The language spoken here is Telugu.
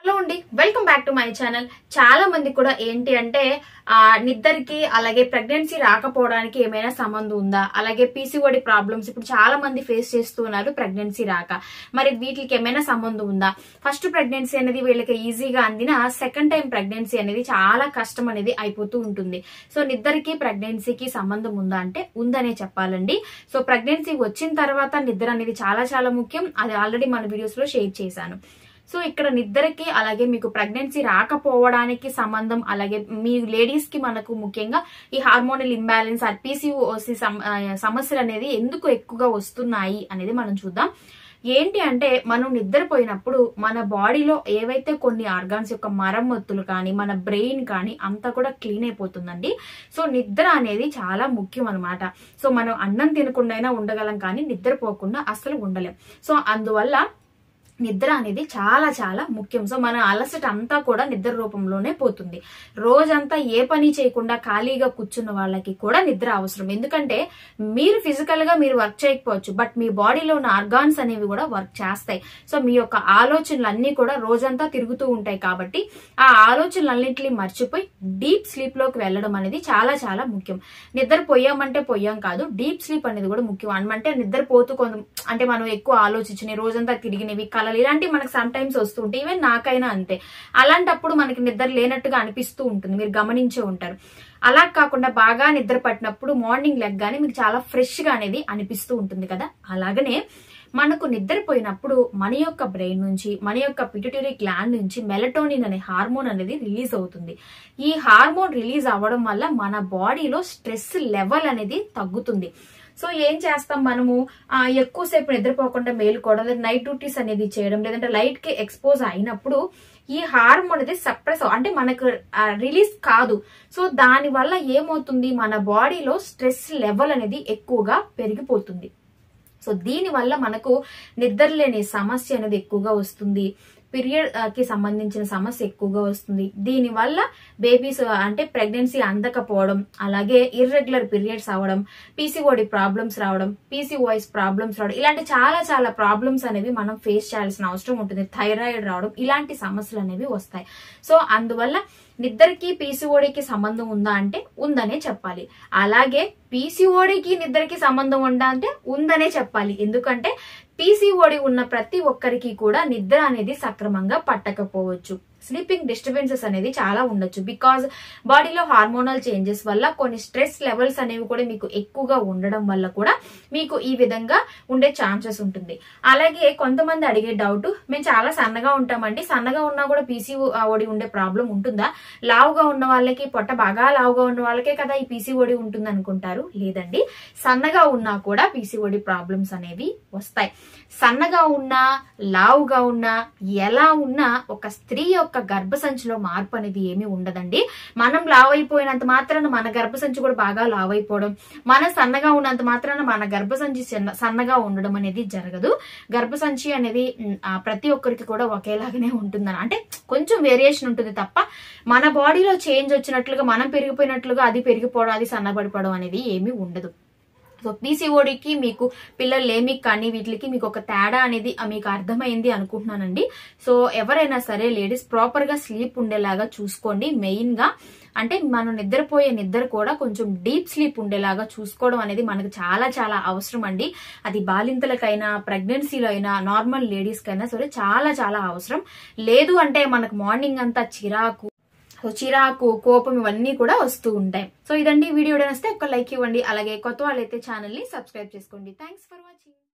హలో అండి welcome back to my channel చాలా మంది కూడా ఏంటి అంటే ఆ నిద్దరికి అలాగే ప్రెగ్నెన్సీ రాకపోవడానికి ఏమైనా సంబంధం ఉందా అలాగే పీసీఓడి ప్రాబ్లమ్స్ ఇప్పుడు చాలా మంది ఫేస్ చేస్తున్నారు ప్రెగ్నెన్సీ రాక మరి వీటికి ఏమైనా సంబంధం ఉందా ఫస్ట్ ప్రెగ్నెన్సీ అనేది వీళ్ళకి ఈజీగా అందిన సెకండ్ టైం ప్రెగ్నెన్సీ అనేది చాలా కష్టం అనేది అయిపోతూ ఉంటుంది సో నిద్దరికి ప్రెగ్నెన్సీకి సంబంధం ఉందా అంటే ఉందనే చెప్పాలండి సో ప్రెగ్నెన్సీ వచ్చిన తర్వాత నిద్ర అనేది చాలా చాలా ముఖ్యం అది ఆల్రెడీ మన వీడియోస్ లో షేర్ చేశాను సో ఇక్కడ నిద్రకి అలాగే మీకు ప్రెగ్నెన్సీ రాకపోవడానికి సంబంధం అలాగే మీ లేడీస్ కి మనకు ముఖ్యంగా ఈ హార్మోనల్ ఇంబ్యాలెన్స్ ఆర్ పీసీఓసి సమస్యలు అనేది ఎందుకు ఎక్కువగా వస్తున్నాయి అనేది మనం చూద్దాం ఏంటి అంటే మనం నిద్రపోయినప్పుడు మన బాడీలో ఏవైతే కొన్ని ఆర్గాన్స్ యొక్క మరమ్మతులు కానీ మన బ్రెయిన్ కానీ అంతా కూడా క్లీన్ అయిపోతుందండి సో నిద్ర అనేది చాలా ముఖ్యం అనమాట సో మనం అన్నం తినకుండా ఉండగలం కానీ నిద్రపోకుండా అస్సలు ఉండలేం సో అందువల్ల నిద్ర అనేది చాలా చాలా ముఖ్యం సో మన అలసట అంతా కూడా నిద్ర రూపంలోనే పోతుంది రోజంతా ఏ పని చేయకుండా ఖాళీగా కూర్చున్న వాళ్ళకి కూడా నిద్ర అవసరం ఎందుకంటే మీరు ఫిజికల్ గా మీరు వర్క్ చేయకపోవచ్చు బట్ మీ బాడీలో ఉన్న ఆర్గాన్స్ అనేవి కూడా వర్క్ చేస్తాయి సో మీ యొక్క ఆలోచనలు అన్ని కూడా రోజంతా తిరుగుతూ ఉంటాయి కాబట్టి ఆ ఆలోచనలన్నింటినీ మర్చిపోయి డీప్ స్లీప్ లోకి వెళ్ళడం అనేది చాలా చాలా ముఖ్యం నిద్ర పోయామంటే పోయాం కాదు డీప్ స్లీప్ అనేది కూడా ముఖ్యం అంటే నిద్రపోతూ కొంత అంటే మనం ఎక్కువ ఆలోచించినవి రోజంతా తిరిగినవి కళలు ఇలాంటివి మనకు సమ్ టైమ్స్ వస్తూ ఉంటాయి ఈవెన్ నాకైనా అంతే అలాంటప్పుడు మనకి నిద్ర లేనట్టుగా అనిపిస్తూ ఉంటుంది మీరు గమనించే ఉంటారు అలా కాకుండా బాగా నిద్ర పట్టినప్పుడు మార్నింగ్ లెగ్గానే మీకు చాలా ఫ్రెష్ గా అనేది అనిపిస్తూ ఉంటుంది కదా అలాగనే మనకు నిద్రపోయినప్పుడు మన యొక్క బ్రెయిన్ నుంచి మన యొక్క పిట్యూటరీ గ్లాండ్ నుంచి మెలటోనిన్ అనే హార్మోన్ అనేది రిలీజ్ అవుతుంది ఈ హార్మోన్ రిలీజ్ అవ్వడం వల్ల మన బాడీలో స్ట్రెస్ లెవెల్ అనేది తగ్గుతుంది సో ఏం చేస్తాం మనము ఆ, ఎక్కువసేపు నిద్రపోకుండా మేలుకోవడం లేదా నైట్ డ్యూటీస్ అనేది చేయడం లేదంటే లైట్ కి ఎక్స్పోజ్ అయినప్పుడు ఈ హార్మోన్ అనేది సప్రెస్ అంటే మనకు రిలీజ్ కాదు సో దాని వల్ల ఏమవుతుంది మన బాడీలో స్ట్రెస్ లెవెల్ అనేది ఎక్కువగా పెరిగిపోతుంది సో దీని వల్ల మనకు నిద్రలేని సమస్య అనేది ఎక్కువగా వస్తుంది పీరియడ్ కి సంబంధించిన సమస్య ఎక్కువగా వస్తుంది దీని వల్ల బేబీస్ అంటే ప్రెగ్నెన్సీ అందకపోవడం అలాగే ఇర్రెగ్యులర్ పీరియడ్స్ అవ్వడం పీసీఓడి ప్రాబ్లమ్స్ రావడం పీసీఓఎస్ ప్రాబ్లమ్స్ రావడం ఇలాంటి చాలా చాలా ప్రాబ్లమ్స్ అనేవి మనం ఫేస్ చేయాల్సిన అవసరం ఉంటుంది థైరాయిడ్ రావడం ఇలాంటి సమస్యలు అనేవి వస్తాయి సో అందువల్ల నిద్రకి పీసీఓడికి సంబంధం ఉందా అంటే ఉందనే చెప్పాలి అలాగే పీసీఓడికి నిద్రకి సంబంధం ఉందా అంటే ఉందనే చెప్పాలి ఎందుకంటే పీసీఓడి ఉన్న ప్రతి ఒక్కరికి కూడా నిద్ర అనేది సక్రమంగా పట్టకపోవచ్చు స్లీపింగ్ డిస్టర్బెన్సెస్ అనేది చాలా ఉండొచ్చు బికాజ్ బాడీలో హార్మోనల్ చేంజెస్ వల్ల కొన్ని స్ట్రెస్ లెవెల్స్ అనేవి కూడా మీకు ఎక్కువగా ఉండడం వల్ల కూడా మీకు ఈ విధంగా ఉండే ఛాన్సెస్ ఉంటుంది అలాగే కొంతమంది అడిగే డౌట్ మేము చాలా సన్నగా ఉంటామండి సన్నగా ఉన్నా కూడా పీసీఓడి ఉండే ప్రాబ్లం ఉంటుందా లావుగా ఉన్న వాళ్ళకి పొట్ట బాగా లావుగా ఉన్న వాళ్ళకే కదా ఈ పీసీఓడి ఉంటుంది అనుకుంటారు లేదండి సన్నగా ఉన్నా కూడా పీసీఓడి ప్రాబ్లమ్స్ అనేవి వస్తాయి సన్నగా ఉన్నా లావుగా ఉన్నా ఎలా ఉన్నా ఒక స్త్రీ యొక్క గర్భసంచిలో మార్పు అనేది ఏమీ ఉండదండి మనం లావ్ అయిపోయినంత మాత్రాన మన గర్భసంచి కూడా బాగా లావ్ అయిపోవడం మన సన్నగా ఉన్నంత మాత్రాన మన గర్భసంచి చిన్న- సన్నగా ఉండడం అనేది జరగదు గర్భసంచి అనేది మ్, ఆ, ప్రతి ఒక్కరికి కూడా ఒకేలాగానే ఉంటుందని అంటే కొంచెం వేరియేషన్ ఉంటుంది తప్ప మన బాడీలో చేంజ్ వచ్చినట్లుగా మనం పెరిగిపోయినట్లుగా అది పెరిగిపోవడం అది సన్నబడిపోవడం అనేది ఏమీ ఉండదు సో పీసీఓడికి మీకు పిల్లలు లేమి కానీ వీటికి మీకు ఒక తేడా అనేది ఆ, మీకు అర్థమైంది అనుకుంటున్నానండి సో ఎవరైనా సరే లేడీస్ ప్రాపర్ గా స్లీప్ ఉండేలాగా చూసుకోండి మెయిన్ గా అంటే మనం నిద్రపోయే నిద్ర కూడా కొంచెం డీప్ స్లీప్ ఉండేలాగా చూసుకోవడం అనేది మనకు చాలా చాలా అవసరం అండి అది బాలింతలకైనా ప్రెగ్నెన్సీలో అయినా నార్మల్ లేడీస్ కైనా సరే చాలా చాలా అవసరం లేదు అంటే మనకు మార్నింగ్ అంతా చిరాకు సో చిరాకు కోపం ఇవన్నీ కూడా వస్తూ ఉంటాయి సో ఇదండి వీడియో నచ్చితే ఒక లైక్ ఇవ్వండి అలాగే కొత్త వాళ్ళైతే ఛానల్ ని సబ్స్క్రైబ్ చేసుకోండి థ్యాంక్స్ ఫర్ వాచింగ్